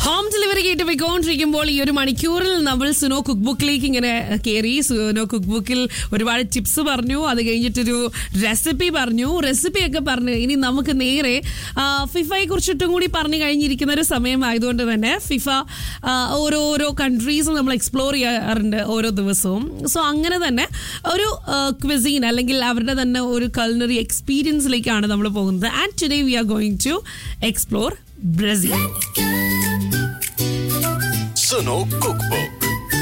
Home delivery കേട്ട് പോയിക്കൊണ്ടിരിക്കുമ്പോൾ ഈ ഒരു മണിക്കൂറിൽ നമ്മൾ സുനോ കുക്ക് ബുക്കിലേക്ക് ഇങ്ങനെ കയറി സുനോ കുക്ക് ബുക്കിൽ ഒരുപാട് ടിപ്സ് പറഞ്ഞു അത് കഴിഞ്ഞിട്ടൊരു റെസിപ്പി പറഞ്ഞു റെസിപ്പിയൊക്കെ പറഞ്ഞു ഇനി നമുക്ക് നേരെ ആ, ഫിഫയെ കുറിച്ചിട്ടും കൂടി പറഞ്ഞു കഴിഞ്ഞിരിക്കുന്ന ഒരു സമയമായതുകൊണ്ട് തന്നെ ഫിഫ ആ, ഓരോരോ കൺട്രീസ് നമ്മൾ എക്സ്പ്ലോർ ചെയ്യാറുണ്ട് ഓരോ ദിവസവും സോ അങ്ങനെ തന്നെ ഒരു ക്വിസീൻ അല്ലെങ്കിൽ അവരുടെ തന്നെ ഒരു കൾണറി എക്സ്പീരിയൻസിലേക്കാണ് നമ്മൾ പോകുന്നത് and today we are going to explore Brazil Suno Cookbook.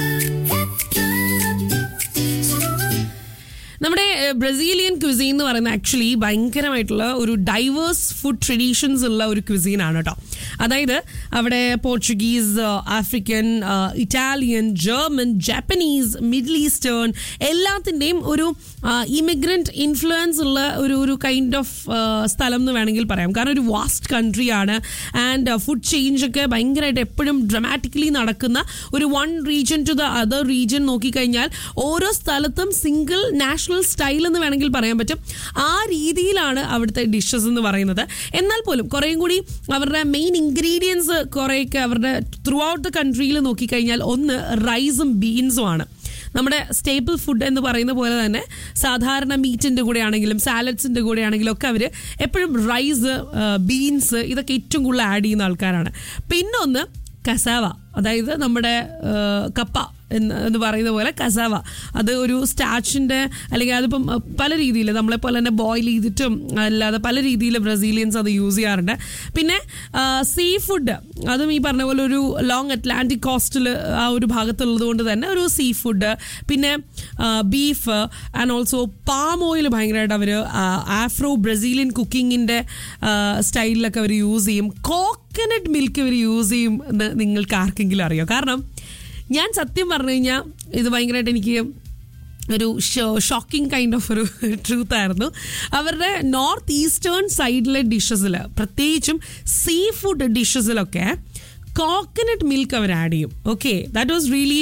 നമ്മുടെ ഏഹ്, ബ്രസീലിയൻ ക്വിസീൻ എന്ന് പറയുന്നത് ആക്ച്വലി ഭയങ്കരമായിട്ടുള്ള ഒരു ഡൈവേഴ്സ് ഫുഡ് ട്രഡീഷൻസ് ഉള്ള ഒരു ക്വിസീൻ ആണ് കേട്ടോ അതായത് അവിടെ Portuguese uh, African uh, Italian German Japanese Middle Eastern എല്ലാത്തിൻ്റെയും ഒരു ഇമിഗ്രൻറ്റ് ഇൻഫ്ലുവൻസ് ഉള്ള ഒരു ഒരു കൈൻഡ് ഓഫ് സ്ഥലം എന്ന് വേണമെങ്കിൽ പറയാം കാരണം ഒരു വാസ്റ്റ് കൺട്രിയാണ് ആൻഡ് ഫുഡ് ചേഞ്ച് ഒക്കെ ഭയങ്കരമായിട്ട് എപ്പോഴും ഡ്രമാറ്റിക്കലി നടക്കുന്ന ഒരു one region to the other region നോക്കിക്കഴിഞ്ഞാൽ ഓരോ സ്ഥലത്തും സിംഗിൾ നാഷണൽ സ്റ്റൈൽ എന്ന് വേണമെങ്കിൽ പറയാൻ പറ്റും ആ രീതിയിലാണ് അവിടുത്തെ ഡിഷസ് എന്ന് പറയുന്നത് എന്നാൽ പോലും കുറേയും കൂടി അവരുടെ മെയിൻ ഇൻഗ്രീഡിയൻസ് കുറേയൊക്കെ അവരുടെ ത്രൂ ഔട്ട് ദ കൺട്രിയിൽ നോക്കിക്കഴിഞ്ഞാൽ ഒന്ന് റൈസും ബീൻസും ആണ് നമ്മുടെ സ്റ്റേപ്പിൾ ഫുഡ് എന്ന് പറയുന്ന പോലെ തന്നെ സാധാരണ മീറ്റിൻ്റെ കൂടെ ആണെങ്കിലും സാലഡ്സിൻ്റെ കൂടെ ആണെങ്കിലും ഒക്കെ അവർ എപ്പോഴും റൈസ് ബീൻസ് ഇതൊക്കെ ഏറ്റവും കൂടുതൽ ആഡ് ചെയ്യുന്ന ആൾക്കാരാണ് പിന്നൊന്ന് കസാവ അതായത് നമ്മുടെ ആ, കപ്പ എന്ന് എന്ന് പറയുന്ന പോലെ കസാവ അത് ഒരു സ്റ്റാച്ചിൻ്റെ അല്ലെങ്കിൽ അതിപ്പം ആ, പല രീതിയിൽ നമ്മളെപ്പോലെ തന്നെ ബോയിൽ ചെയ്തിട്ടും അല്ലാതെ പല രീതിയിൽ ബ്രസീലിയൻസ് അത് യൂസ് ചെയ്യാറുണ്ട് പിന്നെ സീ ഫുഡ് അതും ഈ പറഞ്ഞ പോലെ ഒരു ലോങ് അറ്റ്ലാന്റിക് കോസ്റ്റിൽ ആ ഒരു ഭാഗത്തുള്ളത് കൊണ്ട് തന്നെ ഒരു സീ ഫുഡ് പിന്നെ beef and also palm oil ഭയങ്കരമായിട്ട് അവർ ആഫ്രോ ബ്രസീലിയൻ കുക്കിങ്ങിൻ്റെ സ്റ്റൈലിലൊക്കെ അവർ യൂസ് ചെയ്യും കോക്കനട്ട് മിൽക്ക് അവർ യൂസ് ചെയ്യും എന്ന് നിങ്ങൾക്ക് ആർക്കെങ്കിലും അറിയോ കാരണം ഞാൻ സത്യം പറഞ്ഞു കഴിഞ്ഞാൽ ഇത് ഭയങ്കരമായിട്ട് എനിക്ക് ഒരു ഷോക്കിംഗ് കൈൻഡ് ഓഫ് ഒരു ട്രൂത്ത് ആയിരുന്നു അവരുടെ നോർത്ത് ഈസ്റ്റേൺ സൈഡിലെ ഡിഷസിൽ പ്രത്യേകിച്ചും സീ ഫുഡ് ഡിഷസിലൊക്കെ കോക്കനട്ട് മിൽക്ക് അവർ ആഡ് ചെയ്യും ഓക്കെ ദാറ്റ് വാസ് റിയലി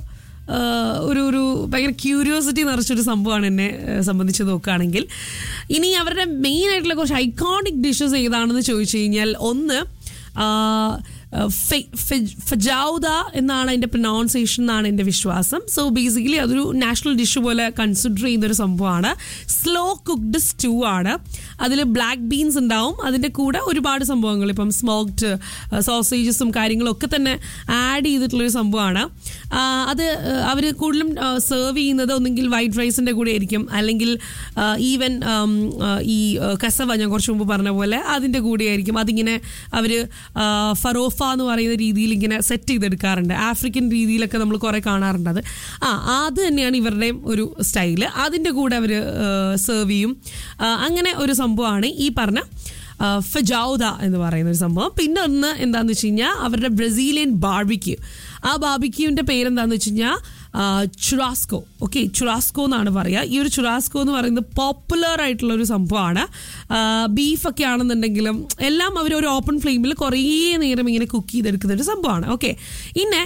ഒരു ഒരു ഭയങ്കര ക്യൂരിയോസിറ്റി നിറച്ചൊരു സംഭവമാണ് എന്നെ ഏഹ്, സംബന്ധിച്ച് നോക്കുകയാണെങ്കിൽ ഇനി അവരുടെ മെയിൻ ആയിട്ടുള്ള കുറച്ച് ഐക്കോണിക് ഡിഷസ് ഏതാണെന്ന് ചോദിച്ചു കഴിഞ്ഞാൽ ഒന്ന് ആ, ഫെ- ഫെ- ഫജൗദ എന്നാണ് അതിൻ്റെ പ്രൊനൗൺസിയേഷൻ എന്നാണ് എൻ്റെ വിശ്വാസം സോ ബേസിക്കലി അതൊരു നാഷണൽ ഡിഷ് പോലെ കൺസിഡർ ചെയ്യുന്ന ഒരു സംഭവമാണ് സ്ലോ കുക്ക്ഡ് സ്റ്റൂ ആണ് അതിൽ ബ്ലാക്ക് ബീൻസ് ഉണ്ടാവും അതിൻ്റെ കൂടെ ഒരുപാട് സംഭവങ്ങൾ ഇപ്പം സ്മോക്ഡ് സോസേജസും കാര്യങ്ങളും ഒക്കെ തന്നെ ആഡ് ചെയ്തിട്ടുള്ളൊരു സംഭവമാണ് ആ, അത് അവർ കൂടുതലും സെർവ് ചെയ്യുന്നത് ഒന്നെങ്കിൽ വൈറ്റ് റൈസിൻ്റെ കൂടെ ആയിരിക്കും അല്ലെങ്കിൽ ഈവൻ ഈ ആ, കസവ ഞാൻ കുറച്ച് മുമ്പ് പറഞ്ഞ പോലെ അതിൻ്റെ കൂടെ ആയിരിക്കും അതിങ്ങനെ അവർ ഫറോഫ എന്ന് പറയുന്ന രീതിയിൽ ഇങ്ങനെ സെറ്റ് ചെയ്തെടുക്കാറുണ്ട് ആഫ്രിക്കൻ രീതിയിലൊക്കെ നമ്മൾ കുറേ കാണാറുണ്ട് അത് ആ അത് തന്നെയാണ് ഇവരുടെയും ഒരു സ്റ്റൈല് അതിൻ്റെ കൂടെ അവർ സെർവ് ചെയ്യും ആ, അങ്ങനെ ഒരു സംഭവമാണ് ഈ പറഞ്ഞ ഫജൗദ എന്ന് പറയുന്ന ഒരു സംഭവം പിന്നെ ഒന്ന് എന്താണെന്ന് വെച്ച് കഴിഞ്ഞാൽ അവരുടെ ബ്രസീലിയൻ ബാർബിക്യൂ ആ ബാർബിക്യൂവിൻ്റെ പേരെന്താണെന്ന് വെച്ച് കഴിഞ്ഞാൽ ചുറാസ്കോ ഓക്കെ ചുറാസ്കോ എന്നാണ് പറയുക ഈ ഒരു ചുറാസ്കോ എന്ന് പറയുന്നത് പോപ്പുലർ ആയിട്ടുള്ള ഒരു സംഭവമാണ് ബീഫൊക്കെ ആണെന്നുണ്ടെങ്കിലും എല്ലാം അവർ ഒരു ഓപ്പൺ ഫ്ലെയിമിൽ കുറേ നേരം ഇങ്ങനെ കുക്ക് ചെയ്തെടുക്കുന്ന ഒരു സംഭവമാണ് ഓക്കെ പിന്നെ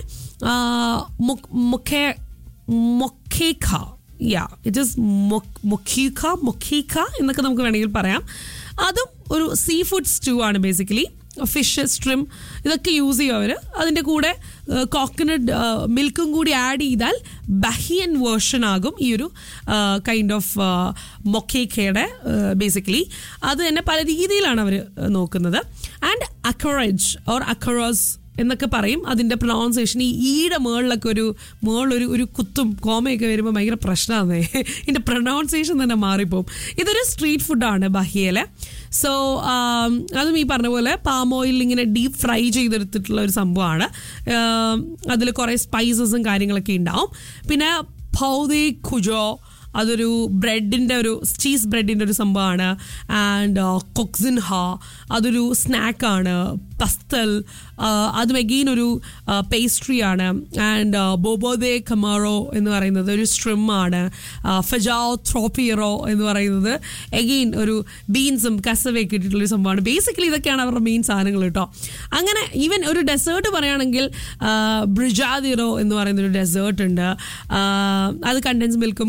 മൊക്കേ മൊക്കേഖ യാ ഇറ്റ് ഇസ് മൊക്കീഖ മൊക്കീഖ എന്നൊക്കെ നമുക്ക് വേണമെങ്കിൽ പറയാം അതും ഒരു സീ ഫുഡ് സ്റ്റൂ ആണ് ബേസിക്കലി ഫിഷ് സ്ട്രിം ഇതൊക്കെ യൂസ് ചെയ്യും അവർ അതിൻ്റെ കൂടെ കോക്കനട്ട് മിൽക്കും കൂടി ആഡ് ചെയ്താൽ ബഹിയൻ വേർഷൻ ആകും ഈ ഒരു കൈൻഡ് ഓഫ് മൊക്കേക്കയുടെ ബേസിക്കലി അത് തന്നെ പല രീതിയിലാണ് അവർ നോക്കുന്നത് ആൻഡ് അക്കറേജ് ഓർ അക്കറോസ് എന്നൊക്കെ പറയും അതിൻ്റെ പ്രൊനൗൺസിയേഷൻ ഈ ഈയുടെ മേളിലൊക്കെ ഒരു മേളിലൊരു ഒരു കുത്തും കോമയൊക്കെ വരുമ്പോൾ ഭയങ്കര പ്രശ്നമാണ് ഇതിൻ്റെ പ്രൊനൗൺസിയേഷൻ തന്നെ മാറിപ്പോവും ഇതൊരു സ്ട്രീറ്റ് ഫുഡാണ് ബഹിയയിലെ സോ അതും ഈ പറഞ്ഞ പോലെ പാം ഓയിൽ ഇങ്ങനെ ഡീപ്പ് ഫ്രൈ ചെയ്തെടുത്തിട്ടുള്ള ഒരു സംഭവമാണ് അതിൽ കുറേ സ്പൈസസും കാര്യങ്ങളൊക്കെ ഉണ്ടാവും പിന്നെ ഭൗതി ഖുജോ അതൊരു ബ്രെഡിൻ്റെ ഒരു ചീസ് ബ്രെഡിൻ്റെ ഒരു സംഭവമാണ് ആൻഡ് കൊക്സിൻ ഹാ അതൊരു സ്നാക്കാണ് പസ്തൽ അതും എഗെയിൻ ഒരു പേസ്ട്രി ആണ് ആൻഡ് ബോബോദെ കമാറോ എന്ന് പറയുന്നത് ഒരു സ്ട്രിം ആണ് ഫജാओ ത്രോപ്പിയറോ എന്ന് പറയുന്നത് എഗെയിൻ ഒരു ബീൻസും കസവയൊക്കെ ഇട്ടിട്ടുള്ളൊരു സംഭവമാണ് ബേസിക്കലി ഇതൊക്കെയാണ് അവരുടെ മെയിൻ സാധനങ്ങൾ കേട്ടോ അങ്ങനെ ഈവൻ ഒരു ഡെസേർട്ട് പറയുകയാണെങ്കിൽ ബ്രിജാദിറോ എന്ന് പറയുന്ന ഒരു ഡെസേർട്ട് ഉണ്ട് ആ, അത് കണ്ടൻസ് മിൽക്കും കൊക്കോ പൗഡർ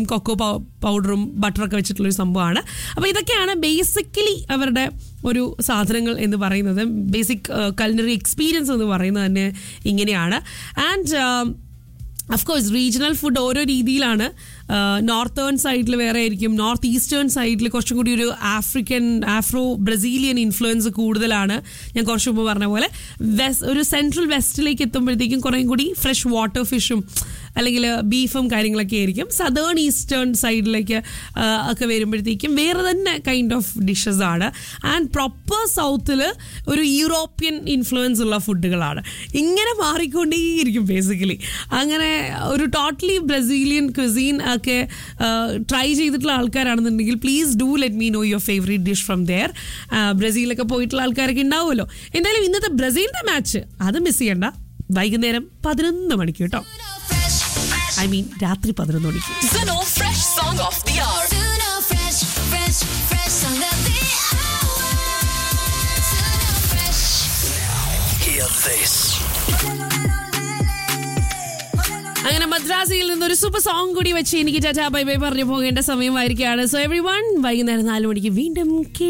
പൗഡറും ബട്ടറൊക്കെ വെച്ചിട്ടുള്ളൊരു സംഭവമാണ് അപ്പോൾ ഇതൊക്കെയാണ് ബേസിക്കലി അവരുടെ ഒരു സാധനങ്ങൾ എന്ന് പറയുന്നത് ബേസിക് കലിനറി എക്സ്പീരിയൻസ് എന്ന് പറയുന്നത് തന്നെ ഇങ്ങനെയാണ് and of course regional food ഓരോ രീതിയിലാണ് നോർത്തേൺ സൈഡിൽ വേറെ ആയിരിക്കും നോർത്ത് ഈസ്റ്റേൺ സൈഡിൽ കുറച്ചും കൂടി ഒരു ആഫ്രിക്കൻ ആഫ്രോ ബ്രസീലിയൻ ഇൻഫ്ലുവൻസ് കൂടുതലാണ് ഞാൻ കുറച്ച് മുമ്പ് പറഞ്ഞ പോലെ വെസ്റ്റ് ഒരു സെൻട്രൽ വെസ്റ്റിലേക്ക് എത്തുമ്പോഴത്തേക്കും കുറേയും കൂടി ഫ്രഷ് വാട്ടർ ഫിഷും അല്ലെങ്കിൽ ബീഫും കാര്യങ്ങളൊക്കെ ആയിരിക്കും സദേൺ ഈസ്റ്റേൺ സൈഡിലേക്ക് ഒക്കെ വരുമ്പോഴത്തേക്കും വേറെ തന്നെ കൈൻഡ് ഓഫ് ഡിഷസ് ആണ് ആൻഡ് പ്രോപ്പർ സൗത്തിൽ ഒരു യൂറോപ്യൻ ഇൻഫ്ലുവൻസ് ഉള്ള ഫുഡുകളാണ് ഇങ്ങനെ മാറിക്കൊണ്ടേയിരിക്കും ബേസിക്കലി അങ്ങനെ ഒരു ടോട്ടലി ബ്രസീലിയൻ ക്വിസീൻ ഒക്കെ ട്രൈ ചെയ്തിട്ടുള്ള ആൾക്കാരാണെന്നുണ്ടെങ്കിൽ please do let me know your favourite dish from there ബ്രസീലൊക്കെ പോയിട്ടുള്ള ആൾക്കാരൊക്കെ ഉണ്ടാവുമല്ലോ എന്തായാലും ഇന്നത്തെ ബ്രസീലിന്റെ മാച്ച് അത് മിസ് ചെയ്യണ്ട വൈകുന്നേരം പതിനൊന്ന് മണിക്ക് കേട്ടോ ഐ മീൻ രാത്രി പതിനൊന്ന് മണിക്ക് Suno Fresh Song of the Hour. Suno fresh, fresh, fresh song of the hour. Suno fresh. Hear this. അങ്ങനെ മദ്രാസിയിൽ നിന്ന് ഒരു സൂപ്പർ സോങ് കൂടി വെച്ച് എനിക്ക് ടാറ്റാ ബൈ ബൈ പറഞ്ഞു പോകേണ്ട സമയമായിരിക്കുകയാണ് സോ എവറി വൺ വൈകുന്നേരം നാല് മണിക്ക് വീണ്ടും കേട്ട്